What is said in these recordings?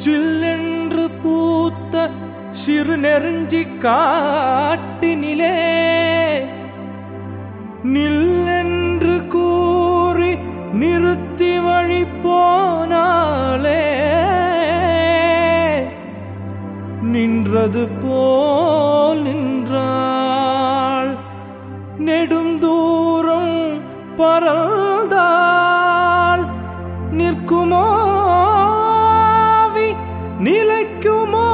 ஜில்லென்று பூத்த சிறு நெருஞ்சி காட்டினிலே நில்லென்று கூறி நிறுத்தி வழி போனாலே நின்றது போல் நின்றாள் நெடுந்தூரம் பறந்தாள் நிற்குமோ ஆவி, நிலைக்குமோ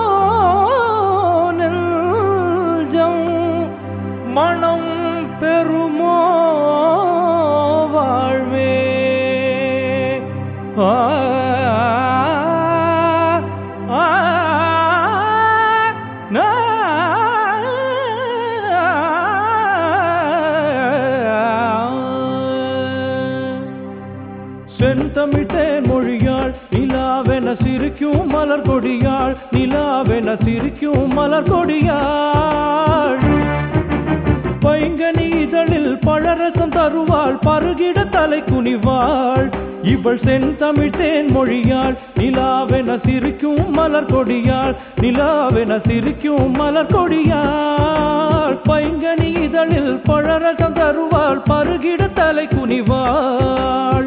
நெஞ்சம் மனம் பெறுமோ வாழ்வே ஆ ஆ, நா, செந்தமிழ்த்தேன் மொழியாள் நிலாவென சிரிக்கும் மலர் கொடியாள் நிலாவென சிரிக்கும் மலர் கொடியாள் பைங்கனி இதழில் பழரசம் தருவாள் பருகிட தலை குனிவாள் இவள் செந்தமிழ் தேன் மொழியாள் நிலாவென சிரிக்கும் மலர் கொடியாள் நிலாவென சிரிக்கும் மலர் கொடியாள் பைங்கனி இதழில் பழரசம் தருவாள் பருகிட தலை குனிவாள்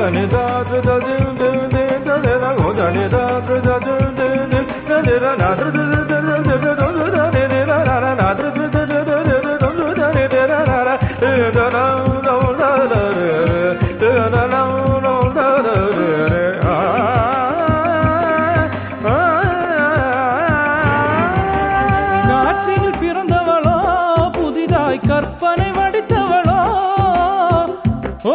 காற்றில் பிறந்தவளோ புதிதாய் கற்பனை வடித்தவளோ ஓ,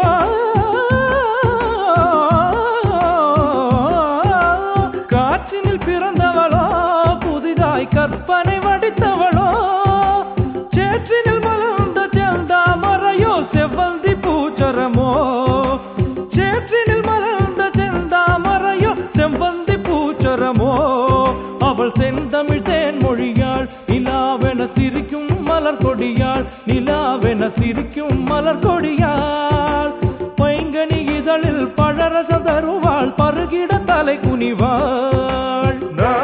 காற்றினில் பிறந்தவளோ புதிதாய் கற்பனை வடித்தவளோ சேற்றினில் மலர்ந்த செந்தாமரையோ செவ்வந்தி பூச்சரமோ சேற்றினில் மலர்ந்த செந்தாமரையோ செவ்வந்தி பூச்சரமோ அவள் செந்தமிழ் தேன் மொழியாள் நிலாவென சிரிக்கும் மலர் கொடியாள் நிலாவென சிரிக்கும் மலர் கொடியாள் பைங்கனி இதழில் பழரசம் தருவாள் பருகிட தலை குனிவாள்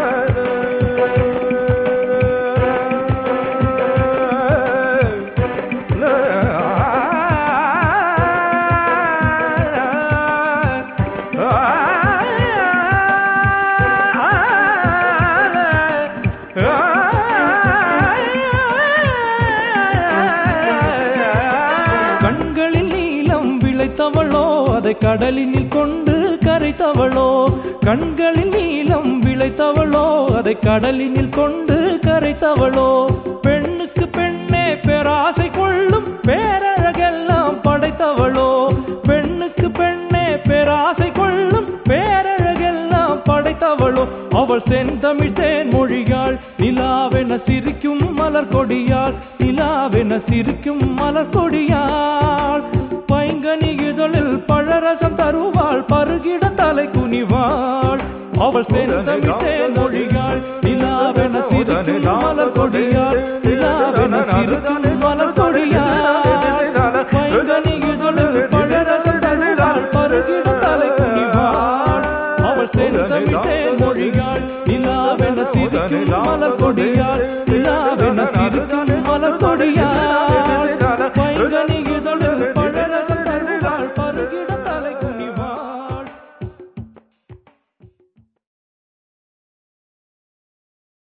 கண்களில் நீலம் விளைத்தவளோ அதை கடலினில் கொண்டு கரைத்தவளோ கண்களில் நீலம் விளைத்தவளோ அதை கடலினில் கொண்டு கரைத்தவளோ பெண்ணுக்கு பெண்ணே பேராசை கொள்ளும் பேரழகெல்லாம் படைத்தவளோ பெண்ணுக்கு பெண்ணே பேராசை கொள்ளும் பேரழகெல்லாம் படைத்தவளோ அவள் செந்தமிழ் தேன் மொழியாள் நிலாவென சிரிக்கும் மலர் கொடியாள் நிலாவென சிரிக்கும் மலர் கொடியாள் பைங்கனி இதழில் பழரசம் தருவாள் பருகிட தலை குனிவாள் அவள் செந்தமிழ் தேன் மொழியாள் நிலாவென சிரிக்கும் மலர் கொடியாள் நிலாவென சிரிக்கும் மலர் கொடியாள் பைங்கனி இதழில் பழரசம் தருவாள் பருகிட தலை குனிவாள் அவள் செந்தமிழ் தேன் மொழியாள் நிலாவென சிரிக்கும் மலர் கொடியாள் நிலாவென சிரிக்கும் மலர் கொடியாள்